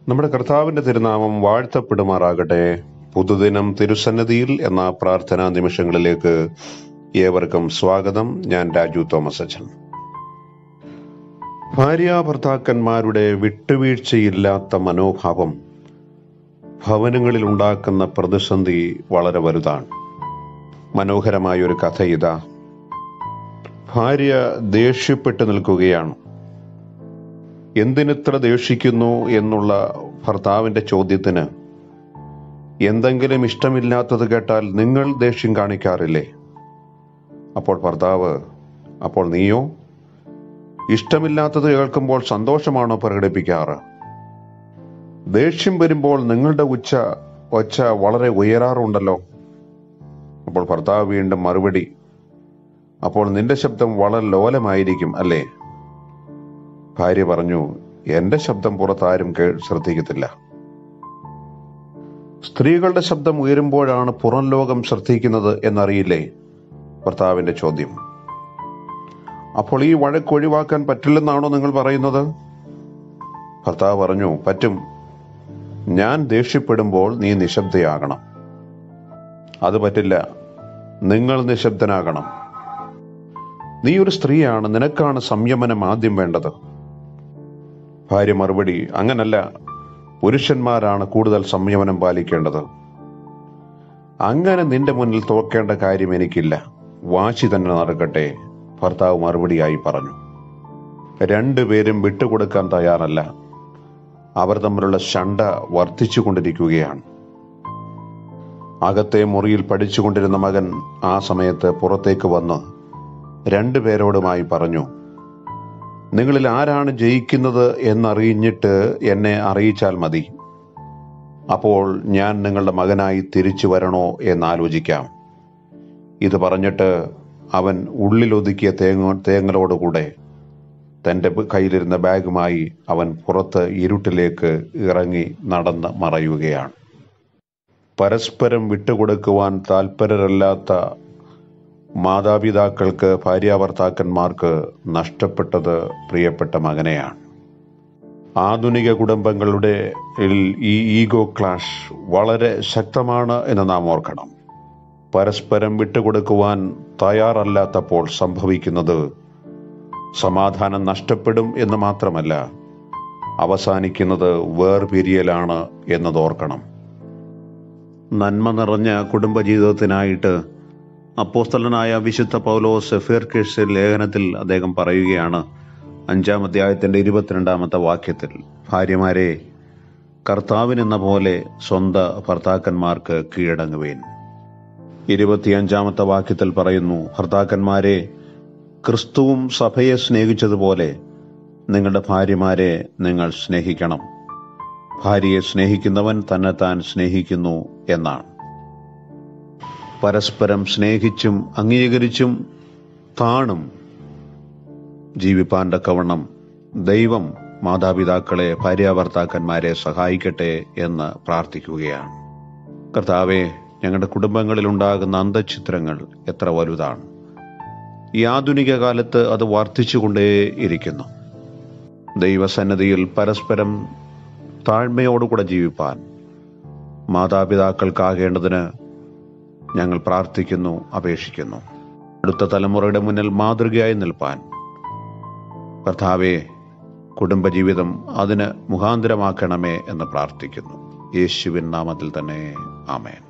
നമ്മുടെ കർത്താവിന്റെ തിരുനാമം വാഴ്ത്തപ്പെടുമാറാകട്ടെ പുതുദിനം തിരുസന്നിധിയിൽ എന്ന പ്രാർത്ഥനാ നിമിഷങ്ങളിലേക്ക് ഏവർക്കും സ്വാഗതം ഞാൻ രാജു തോമസ് അച്ഛൻ ഭാര്യ ഭർത്താക്കന്മാരുടെ വിട്ടുവീഴ്ചയില്ലാത്ത മനോഭാവം ഭവനങ്ങളിൽ ഉണ്ടാക്കുന്ന പ്രതിസന്ധി വളരെ വലുതാണ് മനോഹരമായ ഒരു കഥ ഇതാ ഭാര്യ ദേഷ്യപ്പെട്ടു നിൽക്കുകയാണ് എന്തിനിത്ര ദേഷിക്കുന്നു എന്നുള്ള ഭർത്താവിന്റെ ചോദ്യത്തിന് എന്തെങ്കിലും ഇഷ്ടമില്ലാത്തത് കേട്ടാൽ നിങ്ങൾ ദേഷ്യം കാണിക്കാറില്ലേ അപ്പോൾ ഭർത്താവ് അപ്പോൾ നീയോ ഇഷ്ടമില്ലാത്തത് കേൾക്കുമ്പോൾ സന്തോഷമാണോ പ്രകടിപ്പിക്കാറ് ദേഷ്യം വരുമ്പോൾ നിങ്ങളുടെ ഉച്ച ഒച്ച വളരെ ഉയരാറുണ്ടല്ലോ അപ്പോൾ ഭർത്താവ് വീണ്ടും മറുപടി അപ്പോൾ നിന്റെ ശബ്ദം വളരെ ലോലമായിരിക്കും അല്ലേ ഭാര്യ പറഞ്ഞു എന്റെ ശബ്ദം പുറത്താരും കേ ശ്രദ്ധിക്കത്തില്ല സ്ത്രീകളുടെ ശബ്ദം ഉയരുമ്പോഴാണ് പുറം ലോകം ശ്രദ്ധിക്കുന്നത് എന്നറിയില്ലേ ഭർത്താവിന്റെ ചോദ്യം അപ്പോൾ ഈ വഴക്ക് ഒഴിവാക്കാൻ പറ്റില്ലെന്നാണോ നിങ്ങൾ പറയുന്നത് ഭർത്താവ് പറഞ്ഞു പറ്റും ഞാൻ ദേഷ്യപ്പെടുമ്പോൾ നീ നിശബ്ദയാകണം അത് പറ്റില്ല നിങ്ങൾ നിശബ്ദനാകണം നീ ഒരു സ്ത്രീയാണ് നിനക്കാണ് സംയമനം ആദ്യം വേണ്ടത് ഭാര്യ മറുപടി അങ്ങനല്ല പുരുഷന്മാരാണ് കൂടുതൽ സംയമനം പാലിക്കേണ്ടത് അങ്ങനെ നിന്റെ മുന്നിൽ തോക്കേണ്ട കാര്യം എനിക്കില്ല വാശി തന്നെ നടക്കട്ടെ ഭർത്താവ് മറുപടിയായി പറഞ്ഞു രണ്ടുപേരും വിട്ടുകൊടുക്കാൻ തയ്യാറല്ല അവർ തമ്മിലുള്ള ശണ്ട വർദ്ധിച്ചുകൊണ്ടിരിക്കുകയാണ് അകത്തെ മുറിയിൽ പഠിച്ചുകൊണ്ടിരുന്ന മകൻ ആ സമയത്ത് പുറത്തേക്ക് വന്ന് രണ്ടുപേരോടുമായി പറഞ്ഞു നിങ്ങളിൽ ആരാണ് ജയിക്കുന്നത് എന്നറിഞ്ഞിട്ട് എന്നെ അറിയിച്ചാൽ മതി അപ്പോൾ ഞാൻ നിങ്ങളുടെ മകനായി തിരിച്ചു വരണോ എന്നാലോചിക്കാം ഇത് പറഞ്ഞിട്ട് അവൻ ഉള്ളിലൊതുക്കിയ തേങ്ങ തേങ്ങലോടുകൂടെ തന്റെ കയ്യിലിരുന്ന ബാഗുമായി അവൻ പുറത്ത് ഇരുട്ടിലേക്ക് ഇറങ്ങി നടന്ന് മറയുകയാണ് പരസ്പരം വിട്ടുകൊടുക്കുവാൻ താല്പര്യരല്ലാത്ത മാതാപിതാക്കൾക്ക് ഭാര്യാഭർത്താക്കന്മാർക്ക് നഷ്ടപ്പെട്ടത് പ്രിയപ്പെട്ട മകനെയാണ് ആധുനിക കുടുംബങ്ങളുടെ ഈ ഈഗോ ക്ലാഷ് വളരെ ശക്തമാണ് എന്ന് നാം ഓർക്കണം പരസ്പരം വിട്ടുകൊടുക്കുവാൻ തയ്യാറല്ലാത്തപ്പോൾ സംഭവിക്കുന്നത് സമാധാനം നഷ്ടപ്പെടും എന്ന് മാത്രമല്ല അവസാനിക്കുന്നത് വേർപിരിയലാണ് എന്നത് ഓർക്കണം നന്മ നിറഞ്ഞ കുടുംബജീവിതത്തിനായിട്ട് അപ്പോസ്തലനായ വിശുദ്ധ പൗലോസ് ഫിർക്കിഷ് ലേഖനത്തിൽ അദ്ദേഹം പറയുകയാണ് അഞ്ചാം അധ്യായത്തിന്റെ ഇരുപത്തിരണ്ടാമത്തെ വാക്യത്തിൽ ഭാര്യമാരെ കർത്താവിനെന്ന പോലെ സ്വന്ത ഭർത്താക്കന്മാർക്ക് കീഴടങ്ങുവേൻ ഇരുപത്തിയഞ്ചാമത്തെ വാക്യത്തിൽ പറയുന്നു ഭർത്താക്കന്മാരെ ക്രിസ്തുവും സഭയെ സ്നേഹിച്ചതുപോലെ നിങ്ങളുടെ ഭാര്യമാരെ നിങ്ങൾ സ്നേഹിക്കണം ഭാര്യയെ സ്നേഹിക്കുന്നവൻ തന്നെ താൻ സ്നേഹിക്കുന്നു എന്നാണ് പരസ്പരം സ്നേഹിച്ചും അംഗീകരിച്ചും താണും ജീവിപ്പാന്റെ കവണം ദൈവം മാതാപിതാക്കളെ ഭാര്യാഭർത്താക്കന്മാരെ സഹായിക്കട്ടെ എന്ന് പ്രാർത്ഥിക്കുകയാണ് കർത്താവെ ഞങ്ങളുടെ കുടുംബങ്ങളിൽ ഉണ്ടാകുന്ന അന്തഛിത്രങ്ങൾ എത്ര വലുതാണ് ഈ ആധുനിക കാലത്ത് അത് വർദ്ധിച്ചുകൊണ്ടേയിരിക്കുന്നു ദൈവസന്നദ്ധിയിൽ പരസ്പരം താഴ്മയോടുകൂടെ ജീവിപ്പാൻ മാതാപിതാക്കൾക്കാകേണ്ടതിന് ഞങ്ങൾ പ്രാർത്ഥിക്കുന്നു അപേക്ഷിക്കുന്നു അടുത്ത തലമുറയുടെ മുന്നിൽ മാതൃകയായി നിൽപ്പാൻ കർത്താവെ കുടുംബജീവിതം അതിന് മുഖാന്തരമാക്കണമേ എന്ന് പ്രാർത്ഥിക്കുന്നു യേശുവിൻ നാമത്തിൽ തന്നെ ആമേൻ